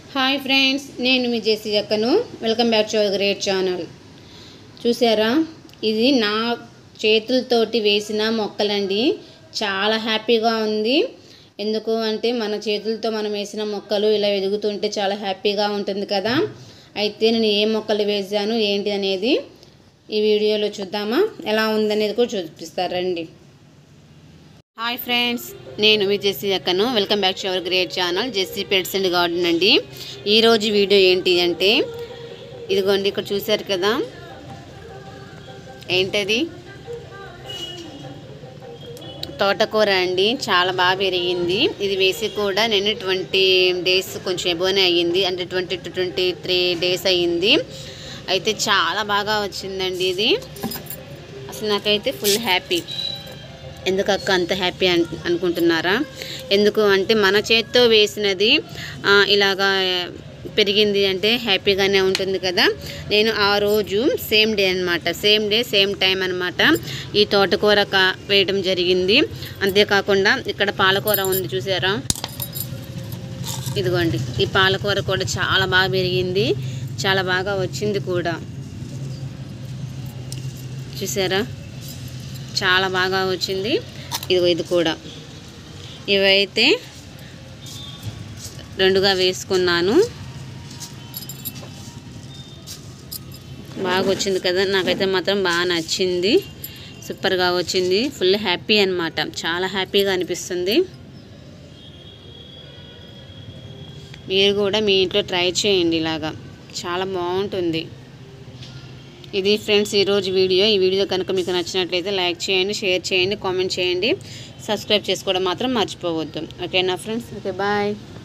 hi friends నేను మీ Jessie అక్కను welcome back to our great channel చూసారా ఇది నా చేతులతోటి వేసిన మొక్కలండి చాలా హ్యాపీగా ఉంది ఎందుకు అంటే మన చేతులతో మనం వేసిన మొక్కలు ఇలా ఎదుగుతుంటే చాలా హ్యాపీగా ఉంటుంది కదా అయితే నేను ఏ మొక్కలు వేసాను ఏంటి అనేది ఈ వీడియోలో చూద్దామా ఎలా ఉందనేది కూడా చూపిస్తారండి హాయ్ ఫ్రెండ్స్ నేను మీ జెస్సీ అక్కను welcome back to our great channel Jessie pets and garden అండి ఈరోజు వీడియో ఏంటి అంటే ఇదిగోండి ఇక్కడ చూశారు కదా ఏంటది తోటకూర అండి చాలా బాగా పెరిగింది ఇది వేసి కూడా నేను ట్వంటీ డేస్ కొంచెం ఎబోనే అయ్యింది అంటే twenty to twenty three days అయ్యింది అయితే చాలా బాగా వచ్చిందండి ఇది అసలు నాకైతే ఫుల్ హ్యాపీ ఎందుకు అక్క అంత హ్యాపీ అన్ అనుకుంటున్నారా ఎందుకు అంటే మన చేత్తో వేసినది ఆ, ఇలాగా పెరిగింది అంటే హ్యాపీగానే ఉంటుంది కదా నేను ఆ రోజు సేమ్ డే అనమాట సేమ్ డే సేమ్ టైం అనమాట ఈ తోటకూర కా వేయడం జరిగింది అంతేకాకుండా ఇక్కడ పాలకూర ఉంది చూసారా ఇదిగోండి ఈ పాలకూర కూడా చాలా బాగా పెరిగింది చాలా బాగా వచ్చింది కూడా చూసారా చాలా బాగా వచ్చింది ఇదిగో ఇది కూడా ఇవైతే రెండుగా వేసుకున్నాను బాగా వచ్చింది కదా నాకైతే మాత్రం బాగా నచ్చింది సూపర్గా వచ్చింది ఫుల్ హ్యాపీ అన్నమాట చాలా హ్యాపీగా అనిపిస్తుంది మీరు కూడా మీ ఇంట్లో ట్రై చేయండి ఇలాగా చాలా బాగుంటుంది ఇది ఫ్రెండ్స్ ఈరోజు వీడియో ఈ వీడియో కనుక మీకు నచ్చినట్లయితే లైక్ చేయండి షేర్ చేయండి కామెంట్ చేయండి సబ్స్క్రైబ్ చేసుకోవడం మాత్రం మర్చిపోవద్దు ఓకేనా ఫ్రెండ్స్ ఓకే బాయ్